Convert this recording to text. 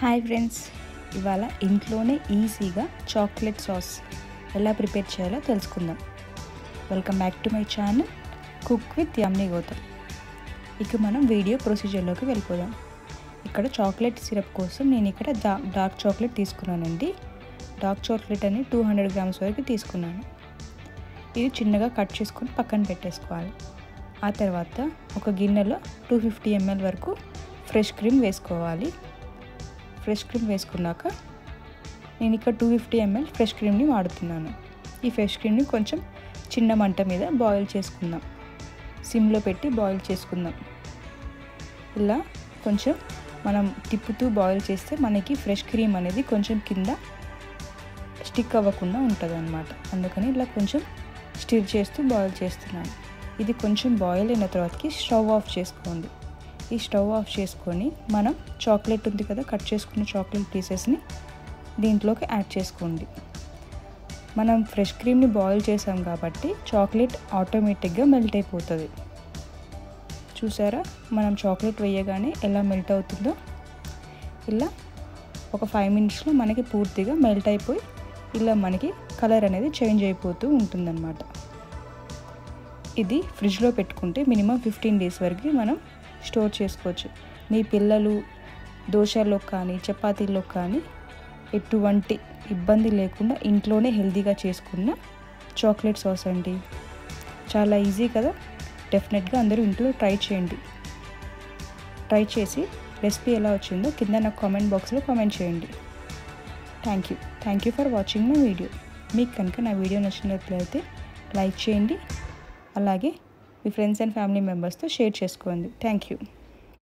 hi friends ఇవాళ ఇంట్లోనే ఈజీగా చాక్లెట్ సాస్ ఎలా ప్రిపేర్ చేయాలో తెలుసుకుందాం welcome back to my channel cook with Yamini Gautam ఇక మనం వీడియో ప్రొసీజర్లోకి వెళ్ళిపోదాం ఇక్కడ చాక్లెట్ సిరప్ కోసం నేను ఇక్కడ డా డార్క్ చాక్లెట్ తీసుకున్నానండి డార్క్ చాక్లెట్ అని టూ హండ్రెడ్ గ్రామ్స్ వరకు తీసుకున్నాను ఇది చిన్నగా కట్ చేసుకొని పక్కన పెట్టేసుకోవాలి ఆ తర్వాత ఒక గిన్నెలో టూ ఫిఫ్టీ ఎంఎల్ వరకు ఫ్రెష్ క్రీమ్ వేసుకోవాలి ఫ్రెష్ క్రీమ్ వేసుకున్నాక నేను ఇక్కడ టూ ఫిఫ్టీ ఎంఎల్ ఫ్రెష్ క్రీమ్ని వాడుతున్నాను ఈ ఫ్రెష్ క్రీమ్ని కొంచెం చిన్న మంట మీద బాయిల్ చేసుకుందాం సిమ్లో పెట్టి బాయిల్ చేసుకుందాం ఇలా కొంచెం మనం తిప్పుతూ బాయిల్ చేస్తే మనకి ఫ్రెష్ క్రీమ్ అనేది కొంచెం కింద స్టిక్ అవ్వకుండా ఉంటుంది అనమాట అందుకని ఇలా కొంచెం స్టిర్ చేస్తూ బాయిల్ చేస్తున్నాను ఇది కొంచెం బాయిల్ అయిన తర్వాతకి స్టవ్ ఆఫ్ చేసుకోండి ఈ స్టవ్ ఆఫ్ చేసుకొని మనం చాక్లెట్ ఉంది కదా కట్ చేసుకున్న చాక్లెట్ పీసెస్ని దీంట్లోకి యాడ్ చేసుకోండి మనం ఫ్రెష్ క్రీమ్ని బాయిల్ చేసాం కాబట్టి చాక్లెట్ ఆటోమేటిక్గా మెల్ట్ అయిపోతుంది చూసారా మనం చాక్లెట్ వేయగానే ఎలా మెల్ట్ అవుతుందో ఇలా ఒక ఫైవ్ మినిట్స్లో మనకి పూర్తిగా మెల్ట్ అయిపోయి ఇలా మనకి కలర్ అనేది చేంజ్ అయిపోతూ ఉంటుందన్నమాట ఇది ఫ్రిడ్జ్లో పెట్టుకుంటే మినిమం ఫిఫ్టీన్ డేస్ వరకు మనం స్టోర్ చేసుకోవచ్చు మీ పిల్లలు దోశల్లో కానీ చపాతీల్లో కానీ ఎటువంటి ఇబ్బంది లేకుండా ఇంట్లోనే హెల్తీగా చేసుకున్న చాక్లెట్ సాస్ అండి చాలా ఈజీ కదా డెఫినెట్గా అందరూ ఇంట్లో ట్రై చేయండి ట్రై చేసి రెసిపీ ఎలా వచ్చిందో కింద నాకు కామెంట్ బాక్స్లో కామెంట్ చేయండి thank you thank you for watching my video మీకు కనుక నా వీడియో నచ్చినట్లయితే లైక్ చేయండి అలాగే మీ ఫ్రెండ్స్ అండ్ ఫ్యామిలీ మెంబర్స్తో షేర్ చేసుకోండి థ్యాంక్ యూ